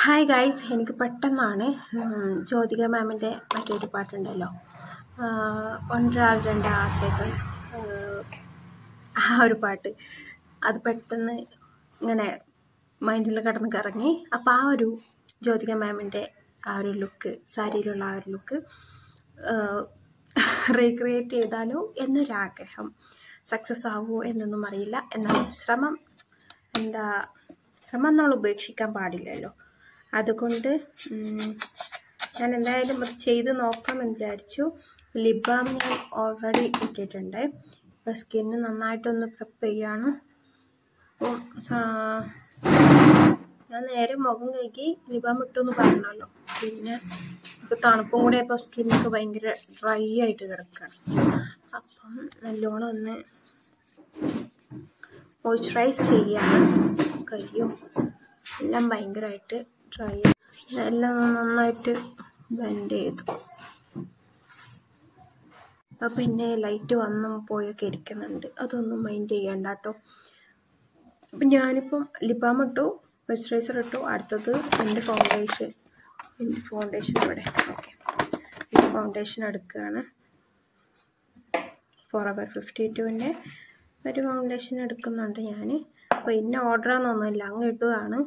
hi guys എനിക്ക് പെട്ടെന്നാണ് ഉം, ജ്യോതിക മാമിൻ്റെ മറ്റൊരു പാട്ടുണ്ടല്ലോ ഒൻറാൾ രണ്ട് ആസകൾ ആ ഒരു പാട്ട് അത് പെട്ടെന്ന് ഇങ്ങനെ മൈൻഡിൽ കിടന്ന് കറങ്ങി അപ്പോൾ ആ ഒരു ജ്യോതിക മാമിൻ്റെ ആ ഒരു ലുക്ക് സാരിയിലുള്ള ആ ഒരു ലുക്ക് റീക്രിയേറ്റ് ചെയ്താലോ എന്നൊരാഗ്രഹം സക്സസ് ആവുമോ എന്നൊന്നും അറിയില്ല എന്നാലും ശ്രമം എന്താ ശ്രമം നമ്മൾ ഉപേക്ഷിക്കാൻ പാടില്ലല്ലോ അതുകൊണ്ട് ഉം, ഞാൻ എന്തായാലും അത് ചെയ്ത് നോക്കാമെന്ന് വിചാരിച്ചു ലിപ് ബാം ഞാൻ ഓൾറെഡി ഇട്ടിട്ടുണ്ട് ഇപ്പോൾ സ്കിന്ന് നന്നായിട്ടൊന്ന് പ്രിപ്പ് ചെയ്യാണ് അപ്പം സാ- ഞാൻ നേരെ മുഖം കഴുകി ലിപ് ബാം ഇട്ടു എന്ന് പറഞ്ഞല്ലോ പിന്നെ ഇപ്പോൾ തണുപ്പും കൂടെ ഇപ്പോൾ സ്കിന്നൊക്കെ ഭയങ്കര ഡ്രൈ ആയിട്ട് കിടക്കുകയാണ് അപ്പം നല്ലോണം ഒന്ന് മോയ്സ്ചറൈസ് ചെയ്യാണ് കയ്യും എല്ലാം ഭയങ്കരമായിട്ട് ഡ്രൈ എല്ലാം നന്നായിട്ട് ബ്ലെൻഡ് ചെയ്തു അപ്പം പിന്നെ ലൈറ്റ് വന്നും പോയൊക്കെ ഇരിക്കുന്നുണ്ട് അതൊന്നും മൈൻഡ് ചെയ്യണ്ട കേട്ടോ അപ്പം ഞാനിപ്പം ലിബാം ഇട്ടു മോയ്സ്ചറൈസർ ഇട്ടു അടുത്തത് എൻ്റെ ഫൗണ്ടേഷൻ എൻ്റെ ഫൗണ്ടേഷൻ ഇവിടെ ഓക്കെ ഈ ഫൗണ്ടേഷൻ എടുക്കുകയാണ് ഫോർ അവർ ഫിഫ്റ്റി ടുവിൻ്റെ ഒരു ഫൗണ്ടേഷൻ എടുക്കുന്നുണ്ട് ഞാൻ അപ്പോൾ ഇന്ന ഓർഡറാന്നൊന്നുമില്ല അങ്ങ് ഇടുകയാണ്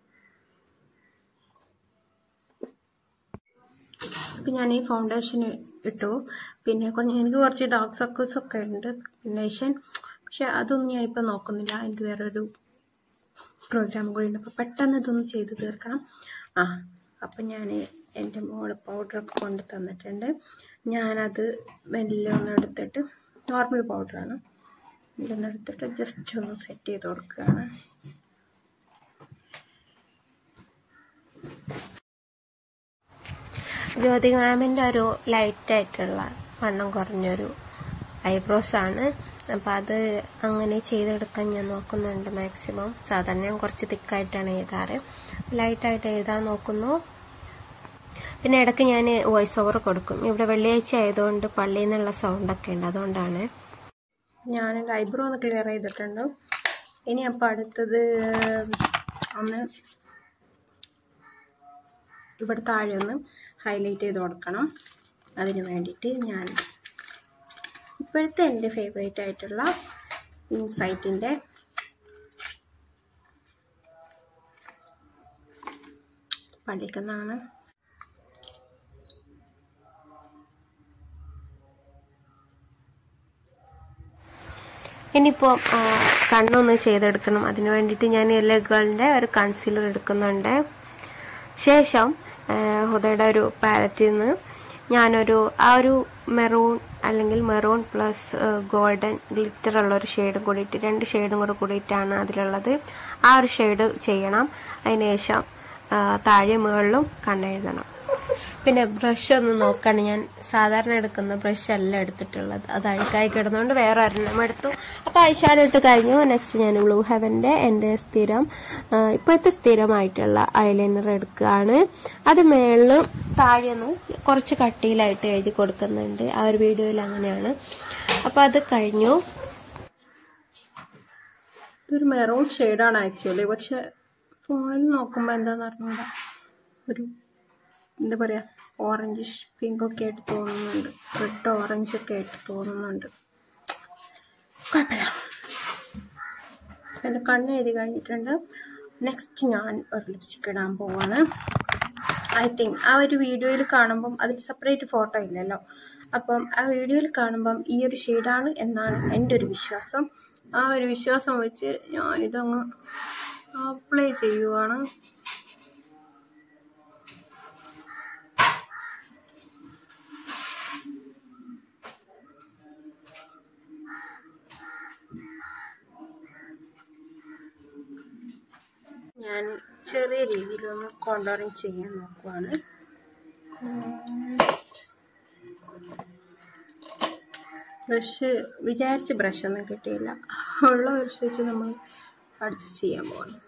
അപ്പം ഞാൻ ഈ ഫൗണ്ടേഷൻ ഇട്ടു പിന്നെ കുറച്ച് എനിക്ക് കുറച്ച് ഡാർക്ക് സർക്കിൾസ് ഒക്കെ ഉണ്ട് ഫൗണ്ടേഷൻ പക്ഷെ അതൊന്നും ഞാനിപ്പോൾ നോക്കുന്നില്ല എനിക്ക് വേറൊരു പ്രോഗ്രാം കൂടി ഉണ്ട് അപ്പോൾ പെട്ടെന്ന് ഇതൊന്ന് ചെയ്ത് തീർക്കണം ആ അപ്പം ഞാൻ എൻ്റെ മോള് പൗഡറൊക്കെ കൊണ്ട് തന്നിട്ടുണ്ട് ഞാനത് മെല്ലെ ഒന്ന് എടുത്തിട്ട് നോർമൽ പൗഡറാണ് ഇതൊന്ന് എടുത്തിട്ട് ജസ്റ്റ് ഒന്ന് സെറ്റ് ചെയ്ത് കൊടുക്കുകയാണ് ജ്യോതി മാമിൻ്റെ ഒരു ലൈറ്റായിട്ടുള്ള വണ്ണം കുറഞ്ഞൊരു ഐബ്രോസ് ആണ് അപ്പം അത് അങ്ങനെ ചെയ്തെടുക്കാൻ ഞാൻ നോക്കുന്നുണ്ട് മാക്സിമം സാധാരണ ഞാൻ കുറച്ച് തിക്കായിട്ടാണ് എഴുതാറ് ലൈറ്റായിട്ട് എഴുതാൻ നോക്കുന്നു പിന്നെ ഇടയ്ക്ക് ഞാൻ വോയിസ് ഓവർ കൊടുക്കും ഇവിടെ വെള്ളിയാഴ്ച ആയതുകൊണ്ട് പള്ളിയിൽ നിന്നുള്ള സൗണ്ടൊക്കെ ഉണ്ട് അതുകൊണ്ടാണ് ഞാൻ എൻ്റെ ഐബ്രോ ഒന്ന് ക്ലിയർ ചെയ്തിട്ടുണ്ട് ഇനി അപ്പോൾ അടുത്തത് ഒന്ന് ഇവിടെ താഴെ ഒന്ന് ഹൈലൈറ്റ് ചെയ്ത് കൊടുക്കണം അതിന് വേണ്ടിയിട്ട് ഞാൻ ഇപ്പോഴത്തെ എൻ്റെ ഫേവറേറ്റ് ആയിട്ടുള്ള ഇൻസൈറ്റിൻ്റെ പഠിക്കുന്നതാണ് ഇനിയിപ്പോൾ കണ്ണൊന്ന് ചെയ്തെടുക്കണം അതിന് വേണ്ടിയിട്ട് ഞാൻ എല്ലകളുടെ ഒരു കൺസീലർ എടുക്കുന്നുണ്ട് ശേഷം ഹുദയുടെ ഒരു പാലറ്റിൽ നിന്ന് ഞാനൊരു ആ ഒരു മെറൂൺ അല്ലെങ്കിൽ മെറൂൺ പ്ലസ് ഗോൾഡൻ ഗ്ലിറ്റർ ഉള്ള ഒരു ഷെയ്ഡും കൂടിയിട്ട് രണ്ട് ഷെയ്ഡും കൂടെ കൂടിയിട്ടാണ് അതിലുള്ളത് ആ ഒരു ഷെയ്ഡ് ചെയ്യണം അതിന് ശേഷം ആ, താഴെ മുകളിലും കണ്ണെഴുതണം പിന്നെ ബ്രഷ് ഒന്ന് നോക്കാണ് ഞാൻ സാധാരണ എടുക്കുന്ന ബ്രഷ് അല്ല എടുത്തിട്ടുള്ളത് അത് അഴുക്കായി കിടന്നുകൊണ്ട് വേറെ ഒരെണ്ണം എടുത്തു അപ്പോൾ ഐഷാഡ് ഇട്ട് കഴിഞ്ഞു നെക്സ്റ്റ് ഞാൻ ബ്ലൂ ഹെവന്റെ എൻ്റെ സ്ഥിരം ആ, ഇപ്പോഴത്തെ സ്ഥിരമായിട്ടുള്ള ഐലൈനർ എടുക്കുകയാണ് അത് മേളിൽ താഴെ നിന്ന് കുറച്ച് കട്ടിയിലായിട്ട് എഴുതി കൊടുക്കുന്നുണ്ട് ആ ഒരു വീഡിയോയിൽ അങ്ങനെയാണ് അപ്പോൾ അത് കഴിഞ്ഞു ഇതൊരു മെറൂൺ ഷെയ്ഡാണ് ആക്ച്വലി പക്ഷെ ഫോണിൽ നോക്കുമ്പോൾ എന്താണെന്ന് അറിഞ്ഞൂടാ ഒരു എന്താ പറയുക ഓറഞ്ചിഷ് പിങ്ക് ഒക്കെ ആയിട്ട് തോന്നുന്നുണ്ട് റെഡ് ഓറഞ്ച് ഒക്കെ ആയിട്ട് തോന്നുന്നുണ്ട് കുഴപ്പമില്ല എൻ്റെ കണ്ണ് എഴുതി കഴിഞ്ഞിട്ടുണ്ട് നെക്സ്റ്റ് ഞാൻ ഒരു ലിപ്സ്റ്റിക് ഇടാൻ പോവാണ് ഐ തിങ്ക് ആ ഒരു വീഡിയോയിൽ കാണുമ്പം അതിൽ സെപ്പറേറ്റ് ഫോട്ടോ ഇല്ലല്ലോ അപ്പം ആ വീഡിയോയിൽ കാണുമ്പം ഈ ഒരു ഷെയ്ഡാണ് എന്നാണ് എൻ്റെ ഒരു വിശ്വാസം ആ ഒരു വിശ്വാസം വെച്ച് ഞാനിതങ്ങ് അപ്ലൈ ചെയ്യുവാണ് ഞാൻ ചെറിയ രീതിയിലൊന്ന് കോണ്ടോറിങ് ചെയ്യാൻ നോക്കുവാണ് ബ്രഷ് വിചാരിച്ച ബ്രഷൊന്നും കിട്ടിയില്ല ഉള്ള ബ്രഷ് വെച്ച് നമ്മൾ അഡ്ജസ്റ്റ് ചെയ്യാൻ പോകണം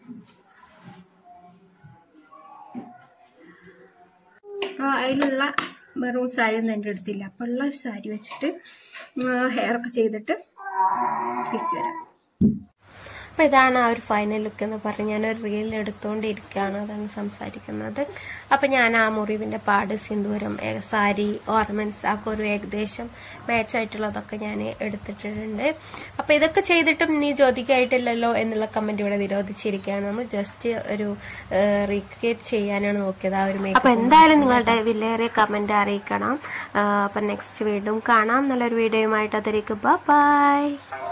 അപ്പോൾ അതിലുള്ള മെറൂൺ സാരി ഒന്നും എൻ്റെ അടുത്തില്ല അപ്പോൾ ഉള്ള ഒരു സാരി വെച്ചിട്ട് ഹെയർ ഒക്കെ ചെയ്തിട്ട് തിരിച്ചു വരാം അപ്പൊ ഇതാണ് ആ ഒരു ഫൈനൽ ലുക്ക് എന്ന് പറഞ്ഞ് ഞാനൊരു റീൽ എടുത്തുകൊണ്ടിരിക്കുകയാണ് അതാണ് സംസാരിക്കുന്നത് അപ്പൊ ഞാൻ ആ മുറിവിന്റെ പാട് സിന്ദൂരം ഏ, സാരി ഓർണമെന്റ്സ് ഒക്കെ ഒരു ഏകദേശം മാച്ച് ആയിട്ടുള്ളതൊക്കെ ഞാൻ എടുത്തിട്ടുണ്ട് അപ്പൊ ഇതൊക്കെ ചെയ്തിട്ടും നീ ജ്യോതിക്കായിട്ടില്ലല്ലോ എന്നുള്ള കമന്റ് ഇവിടെ നിരോധിച്ചിരിക്കുകയാണ് നമ്മൾ ജസ്റ്റ് ഒരു റീക്രിയേറ്റ് ചെയ്യാനാണ് നോക്കിയത് ആ ഒരു മേക്കപ്പ് അപ്പൊ എന്തായാലും നിങ്ങളുടെ വിലയേറിയ കമന്റ് അറിയിക്കണം ആ, അപ്പൊ നെക്സ്റ്റ് വീണ്ടും കാണാം നല്ലൊരു വീഡിയോയുമായിട്ട് അതിലേക്ക് ബൈ